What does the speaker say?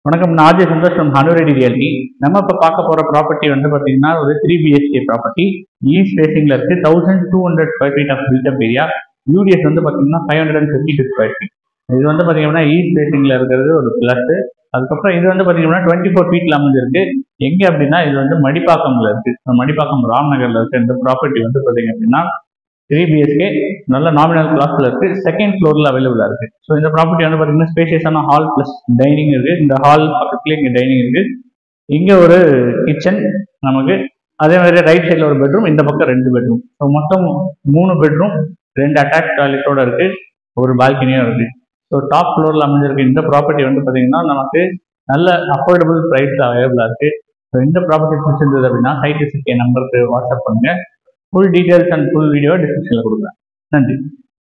வணக்கம் நான் RJ Santhosh from Hanureddy realty நம்ம இப்போ பார்க்க போகிற ப்ராப்பர்ட்டி வந்து பார்த்தீங்கன்னா ஒரு த்ரீ பிஹெச்கே ப்ராப்பர்ட்டி ஈஸ்ட் ஃபேசிங்கில் இருக்கு thousand two hundred square feet of build up area UDS வந்து பார்த்தீங்கன்னா five hundred and fifty two square feet இது வந்து பார்த்தீங்கன்னா ஈஸ்ட் ஃபேசிங்கில் இருக்கிறது ஒரு ப்ளஸ் அதுக்கப்புறம் இது வந்து பார்த்தீங்கன்னா டுவெண்ட்டி ஃபோர் ஃபீட்டில் அமைஞ்சிருக்கு எங்கே அப்படின்னா இது வந்து மடிப்பாக்கம்ல இருக்கு மடிப்பாக்கம் ராம்நகர்ல இருக்கு இந்த ப்ராப்பர்ட்டி வந்து பார்த்தீங்க அப்படின்னா த்ரீ பிஹெச்கே நல்ல நாமினல் கிளாஸ்ல இருக்கு செகண்ட் ஃப்ளோர்ல அவைலபிளா இருக்கு ஸோ இந்த ப்ராப்பர்ட்டி வந்து பார்த்தீங்கன்னா ஸ்பேஷியஸான ஹால் பிளஸ் டைனிங் இருக்கு இந்த ஹால் பக்கத்துலேயே இங்கே டைனிங் இருக்கு இங்க ஒரு கிச்சன் நமக்கு அதே மாதிரி ரைட் சைடில் ஒரு பெட்ரூம் இந்த பக்கம் ரெண்டு பெட்ரூம் ஸோ மொத்தம் மூணு பெட்ரூம் ரெண்டு அட்டாச் டாய்லெட்டோட இருக்கு ஒரு பால்கனியும் இருக்கு ஸோ டாப் ஃப்ளோரில் அமைஞ்சிருக்கு இந்த ப்ராப்பர்ட்டி வந்து பார்த்தீங்கன்னா நமக்கு நல்ல அஃபோர்டபுள் ப்ரைஸில் அவைலபிளாக இருக்கு ஸோ இந்த ப்ராப்பர்ட்டி பிடிச்சிருந்தது அப்படின்னா சைட் விசிட் நம்பருக்கு வாட்ஸ்அப் பண்ணுங்க full details and full video டிஸ்கிரிப்ஷனில் கொடுக்குறேன் நன்றி